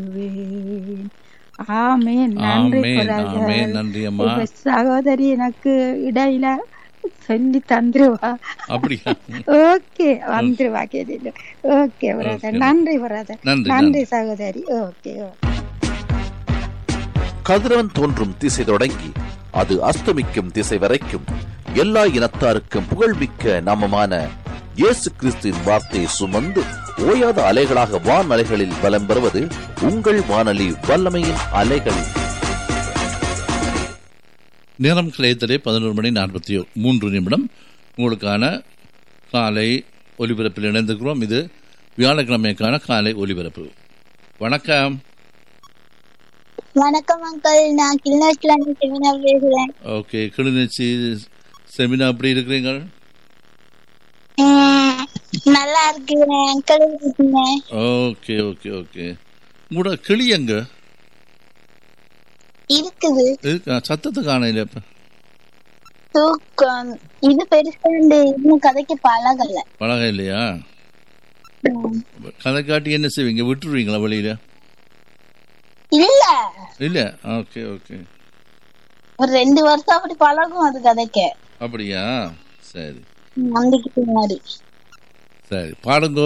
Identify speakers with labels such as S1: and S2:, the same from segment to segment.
S1: ஆமென் நன்றி
S2: ஆமென்
S1: brother.
S2: ஆமென் நன்றி அம்மா
S1: இப்ப சகோதரி எனக்கு இடையில சொல்லி தந்துருவா
S2: அப்படியா
S1: ஓகே வந்துருவா கேட்டு ஓகே பிரதர்
S2: Okay.
S1: நன்றி பிரதர்
S2: நன்றி நன்றி
S1: நன்றி சகோதரி ஓகே
S3: கதிரவன் தோன்றும் திசை தொடங்கி அது அஸ்தமிக்கும் திசை வரைக்கும் எல்லா இனத்தாருக்கும் புகழ்மிக்க நாமமான இயேசு கிறிஸ்துவின் வார்த்தையை சுமந்து ஓயாத அலைகளாக வான் அலைகளில் பலம் பெறுவது உங்கள் வானொலி வல்லமையின் அலைகள்
S2: நேரம் கிளையத்திலே பதினோரு மணி நாற்பத்தி மூன்று நிமிடம் உங்களுக்கான காலை ஒலிபரப்பில் இணைந்திருக்கிறோம் இது வியாழக்கிழமைக்கான காலை ஒலிபரப்பு வணக்கம்
S4: வணக்கம் அங்கிள் நான் கிளிநொச்சில இருந்து செமினா பேசுறேன்
S2: ஓகே கிளிநொச்சி செமினா எப்படி இருக்கிறீங்க
S4: உம், நல்லா இருக்கிறேன் அங்கிள் இருக்கேன்
S2: ஓகே ஓகே ஓகே உங்களோட கிளி எங்க
S4: இருக்குது
S2: இருக்கா சத்தத்தை காணையில இப்ப
S4: தூக்கம் இது பெருசாண்டு இன்னும் கதைக்கு பழகல
S2: பழக இல்லையா
S4: உம்.
S2: கதை காட்டி என்ன செய்வீங்க விட்டுருவீங்களா வெளியில
S4: இல்ல
S2: இல்ல ஓகே ஓகே
S4: ஒரு ரெண்டு வருஷம் அப்படி பழகும் அது கதைக்க
S2: அப்படியா சரி
S4: நம்பிக்கை பின்னாடி
S2: சரி பாடுங்கோ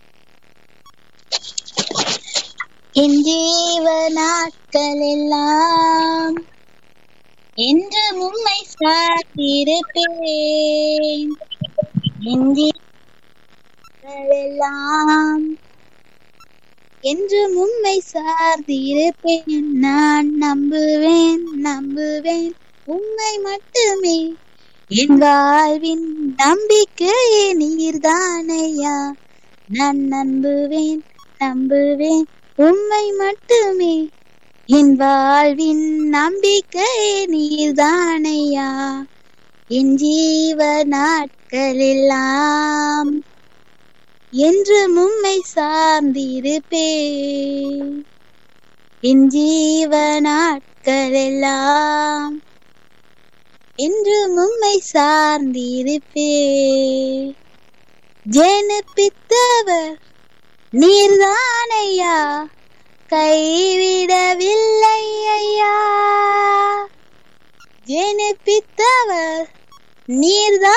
S4: என் ஜீவ நாட்கள் எல்லாம் என்று உம்மை சாத்திருப்பேன் என் ஜீவங்கள் எல்லாம் என்று உம்மை சார்ந்திருப்பேன் நான் நம்புவேன் நம்புவேன் உம்மை மட்டுமே என் வாழ்வின் நம்பிக்கையே நீர்தானையா நான் நம்புவேன் நம்புவேன் உம்மை மட்டுமே என் வாழ்வின் நம்பிக்கை நீர்தானையா என் ஜீவ நாட்களெல்லாம் என்று உம்மை சார்ந்திருப்பேன் என் ஜீவ நாட்களெல்லாம் என்று உம்மை சார்ந்திருப்பேன் ஜெனப்பித்தவர் நீர்தானையா கைவிடவில்லை ஐயா ஜெனிப்பித்தவர் நீர்தான்